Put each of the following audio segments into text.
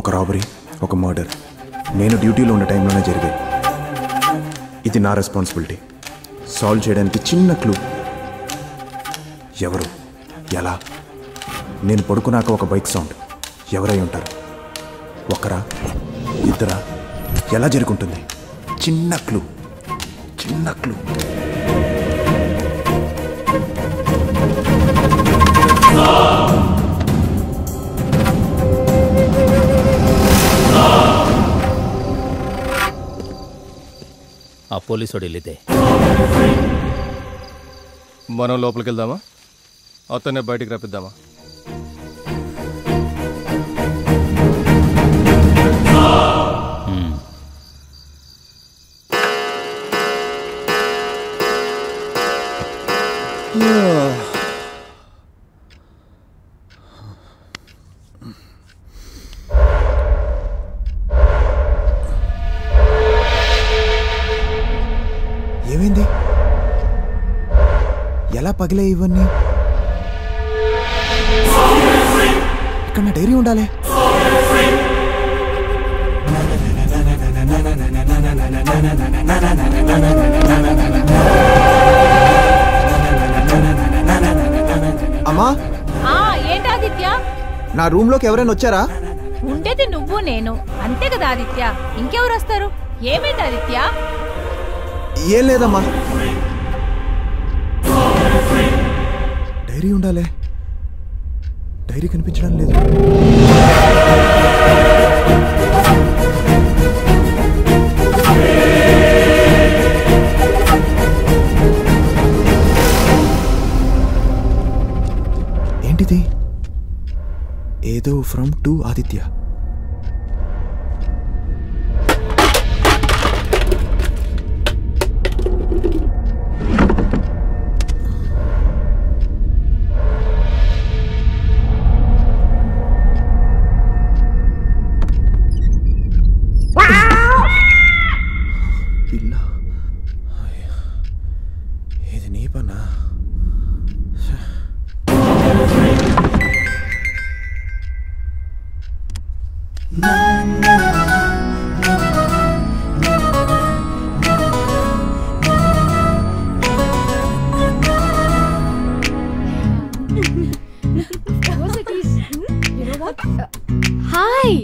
ఒక రాబరీ ఒక మర్డర్ నేను డ్యూటీలో ఉన్న టైంలోనే జరిగాయి ఇది నా రెస్పాన్సిబిలిటీ సాల్వ్ చేయడానికి చిన్న క్లూ ఎవరు ఎలా నేను పడుకున్నాక ఒక బైక్ సౌండ్ ఎవరై ఉంటారు ఒకరా ఇద్దరా ఎలా జరుగుంటుంది చిన్న క్లూ చిన్న క్లూ ఆ పోలీసుడు వెళ్ళితే మనం లోపలికి వెళ్దామా అతనే బయటికి రప్పిద్దామా ఏమైంది ఎలా పగిలే ఇవన్నీ ఇక్కడ నా డైరీ ఉండాలి అమ్మా ఆ ఏంటి ఆదిత్య నా రూమ్ లోకి ఎవరైనా వచ్చారా ఉండేది నువ్వు నేను అంతే కదా ఆదిత్య ఇంకెవరు వస్తారు ఏమైంది ఆదిత్య ఏం లేదమ్మా డైరీ ఉండాలి డైరీ కనిపించడం లేదు ఏంటిది ఏదో ఫ్రమ్ టు ఆదిత్య పిల్ల అయ్యో. ఇది నీ పనా హాయ్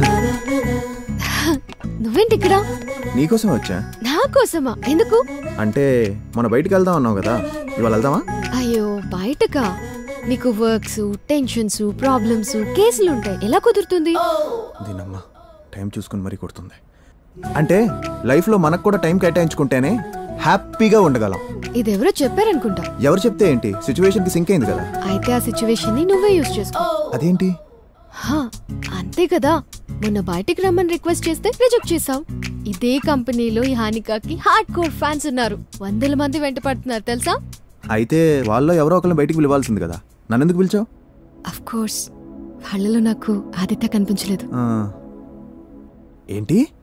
నువ్వేంటి ఇక్కడ నీకోసం వచ్చా నా కోసమా ఎందుకు అంటే మన బయటికి వెళ్దాం అన్నావు కదా ఇవాళ వెళ్దామా అయ్యో బయటకా నీకు వర్క్స్ టెన్షన్స్ ప్రాబ్లమ్స్ కేసులు ఉంటాయి ఎలా కుదురుతుంది దీనమ్మా టైం చూసుకుని మరీ కొడుతుంది అంటే లైఫ్లో మనకు కూడా టైం కేటాయించుకుంటేనే హ్యాపీగా ఉండగలం ఇది ఎవరో చెప్పారనుకుంటా ఎవరు చెప్తే ఏంటి సిచ్యువేషన్కి సింక్ అయింది కదా అయితే ఆ సిచ్యువేషన్ ని నువ్వే యూజ్ చేసుకో అదేంటి హా, అంతే కదా మొన్న బయటికి రమ్మని రిక్వెస్ట్ చేస్తే రిజెక్ట్ చేసావు ఇదే కంపెనీలో ఈ హానికాకి హార్డ్ కోర్ ఫ్యాన్స్ ఉన్నారు వందల మంది వెంట పడుతున్నారు తెలుసా అయితే వాళ్ళలో ఎవరో ఒకరిని బయటికి పిలవాల్సింది కదా నన్ను ఎందుకు పిలిచావు అఫ్ కోర్స్ వాళ్ళలో నాకు ఆదిత్య కనిపించలేదు ఆ, ఏంటి